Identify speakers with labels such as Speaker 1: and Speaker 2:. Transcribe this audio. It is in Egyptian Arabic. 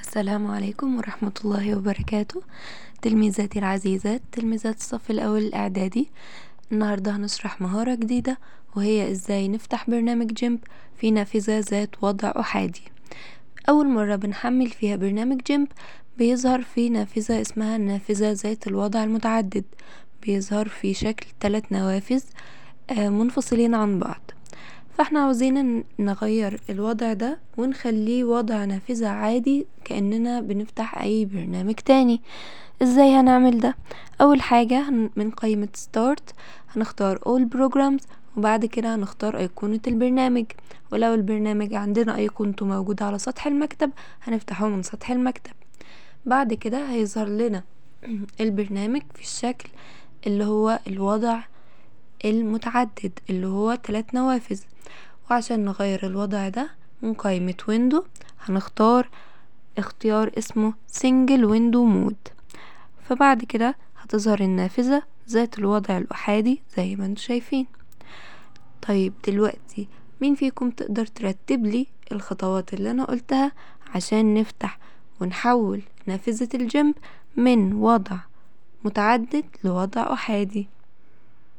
Speaker 1: السلام عليكم ورحمة الله وبركاته تلميذاتي العزيزات تلميذات الصف الأول الإعدادي النهاردة هنشرح مهارة جديدة وهي إزاي نفتح برنامج جيمب في نافذة ذات وضع أحادي أول مرة بنحمل فيها برنامج جيمب بيظهر في نافذة اسمها النافذة ذات الوضع المتعدد بيظهر في شكل ثلاث نوافذ آه، منفصلين عن بعض فاحنا عاوزين نغير الوضع ده ونخليه وضع نافذة عادي كأننا بنفتح أي برنامج تاني ازاي هنعمل ده اول حاجة من قائمة ستارت هنختار all programs وبعد كده هنختار ايقونة البرنامج ولو البرنامج عندنا ايقونته موجودة على سطح المكتب هنفتحه من سطح المكتب بعد كده هيظهر لنا البرنامج في الشكل اللي هو الوضع المتعدد اللي هو تلات نوافذ وعشان نغير الوضع ده من قائمة ويندو هنختار اختيار اسمه سنجل ويندو مود فبعد كده هتظهر النافذة ذات الوضع الأحادي زي ما انتوا شايفين طيب دلوقتي مين فيكم تقدر ترتب لي الخطوات اللي انا قلتها عشان نفتح ونحول نافذة الجنب من وضع متعدد لوضع أحادي